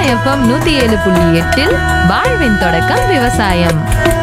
FM நூத்தி ஏழு புள்ளி எட்டில் வாழ்வின் தொடக்கம் விவசாயம்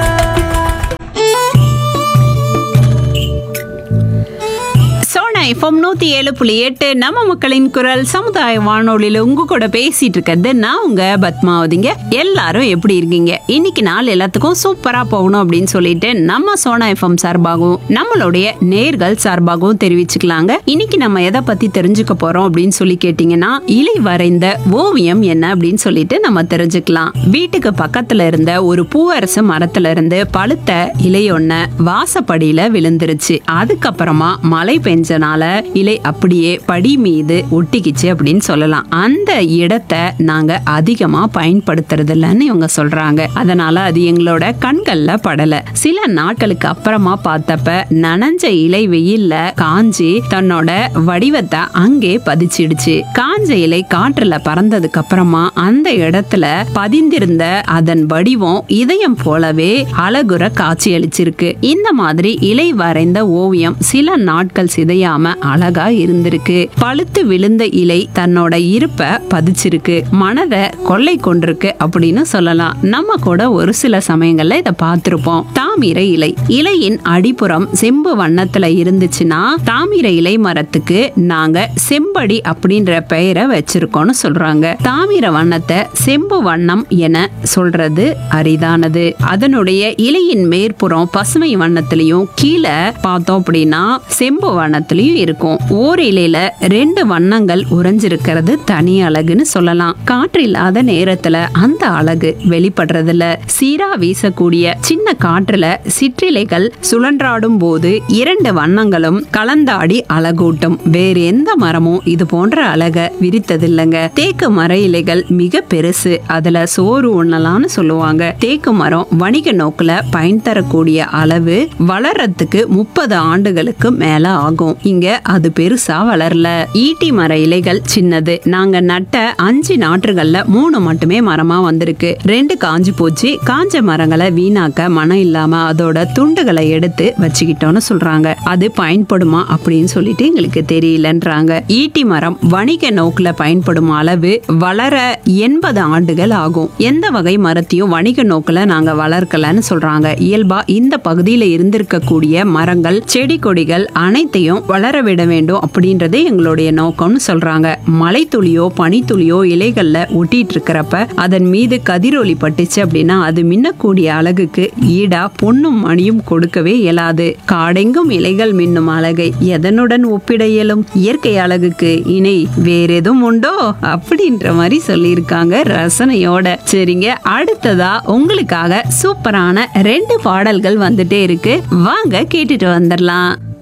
சோனா எஃப்எம் நூத்தி ஏழு புள்ளி எட்டு நம்ம மக்களின் குரல் சமுதாய வானொலியில உங்க கூட பேசிட்டு இருக்கிறது நான் உங்க பத்மாவதிங்க எல்லாரும் எப்படி இருக்கீங்க இன்னைக்கு நாள் எல்லாத்துக்கும் சூப்பரா போகணும் அப்படின்னு சொல்லிட்டு நம்ம சோனா எஃப்எம் சார்பாகவும் நம்மளுடைய நேர்கள் சார்பாகவும் தெரிவிச்சுக்கலாங்க இன்னைக்கு நம்ம எதை பத்தி தெரிஞ்சுக்க போறோம் அப்படின்னு சொல்லி கேட்டீங்கன்னா இலை வரைந்த ஓவியம் என்ன அப்படின்னு சொல்லிட்டு நம்ம தெரிஞ்சுக்கலாம் வீட்டுக்கு பக்கத்துல இருந்த ஒரு பூவரசு மரத்துல இருந்து பழுத்த இலையொன்ன வாசப்படியில விழுந்துருச்சு அதுக்கப்புறமா மழை பெஞ்சனால இலை அப்படியே படி மீது ஒட்டிக்கிச்சு அப்படின்னு சொல்லலாம் அந்த இடத்தை நாங்க அதிகமா பயன்படுத்துறது இல்லைன்னு இவங்க சொல்றாங்க அதனால அது எங்களோட கண்கள்ல படல சில நாட்களுக்கு அப்புறமா பார்த்தப்ப நனைஞ்ச இலை வெயில்ல காஞ்சி தன்னோட வடிவத்தை அங்கே பதிச்சிடுச்சு காஞ்ச இலை காற்றுல பறந்ததுக்கு அப்புறமா அந்த இடத்துல பதிந்திருந்த அதன் வடிவம் இதயம் போலவே அழகுற காட்சி அளிச்சிருக்கு இந்த மாதிரி இலை வரைந்த ஓவியம் சில நாட்கள் சிதையாம அழகா இருந்திருக்கு பழுத்து விழுந்த இலை தன்னோட இருப்ப பதிச்சிருக்கு மனதை கொள்ளை கொண்டிருக்கு அப்படின்னு சொல்லலாம் நம்ம கூட ஒரு சில சமயங்கள்ல இதை பார்த்திருப்போம் தாமிர இலை இலையின் அடிப்புறம் செம்பு வண்ணத்துல இருந்துச்சுன்னா தாமிர இலை மரத்துக்கு நாங்க செம்படி அப்படின்ற பெயரை வச்சிருக்கோம்னு சொல்றாங்க தாமிர வண்ணத்தை செம்பு வண்ணம் என சொல்றது அரிதானது அதனுடைய இலையின் மேற்புறம் பசுமை வண்ணத்திலையும் கீழே பார்த்தோம் அப்படின்னா செம்பு வண்ணத்திலையும் இருக்கும் ஓர் இலையில ரெண்டு வண்ணங்கள் உறைஞ்சிருக்கிறது தனி அழகுன்னு சொல்லலாம் காற்று இல்லாத நேரத்துல அந்த அழகு வெளிப்படுறதுல சீரா வீசக்கூடிய சின்ன காற்றுல சிற்றிலைகள் சுழன்றாடும் போது இரண்டு வண்ணங்களும் கலந்தாடி அழகூட்டும் வேறு எந்த மரமும் இது போன்ற அழக விரித்ததில்லைங்க தேக்கு மர இலைகள் மிக பெருசு அதுல சோறு உண்ணலாம்னு சொல்லுவாங்க தேக்கு மரம் வணிக நோக்குல பயன் தரக்கூடிய அளவு வளர்றதுக்கு முப்பது ஆண்டுகளுக்கு மேல ஆகும் இங்க அது பெருசா வளரல ஈட்டி மர இலைகள் சின்னது நாங்க நட்ட அஞ்சு நாற்றுகள்ல மூணு மட்டுமே மரமா வந்திருக்கு ரெண்டு காஞ்சு போச்சு காஞ்ச மரங்களை வீணாக்க மனம் இல்லாம அதோட துண்டுகளை எடுத்து வச்சுக்கிட்டோம்னு சொல்றாங்க அது பயன்படுமா அப்படின்னு சொல்லிட்டு எங்களுக்கு தெரியலன்றாங்க ஈட்டி மரம் வணிக நோக்குல பயன்படும் அளவு வளர எண்பது ஆண்டுகள் ஆகும் எந்த வகை மரத்தையும் வணிக நோக்குல நாங்க வளர்க்கலன்னு சொல்றாங்க இயல்பா இந்த பகுதியில இருந்திருக்கக்கூடிய மரங்கள் செடி கொடிகள் அனைத்தையும் வளர விட வேண்டும் அப்படின்றதே எங்களுடைய நோக்கம்னு சொல்றாங்க மழை துளியோ பனித்துளியோ இலைகள்ல ஒட்டிட்டு இருக்கிறப்ப அதன் மீது கதிரொலி பட்டுச்சு அப்படின்னா அது மின்னக்கூடிய அழகுக்கு ஈடா பொன்னும் மணியும் கொடுக்கவே இயலாது காடெங்கும் இலைகள் மின்னும் அழகை எதனுடன் ஒப்பிட இயலும் இயற்கை அழகுக்கு இணை வேற எதுவும் உண்டோ அப்படின்ற மாதிரி சொல்லியிருக்காங்க ரசனையோட சரிங்க அடுத்ததா உங்களுக்காக சூப்பரான ரெண்டு பாடல்கள் வந்துட்டே இருக்கு வாங்க கேட்டுட்டு வந்துடலாம்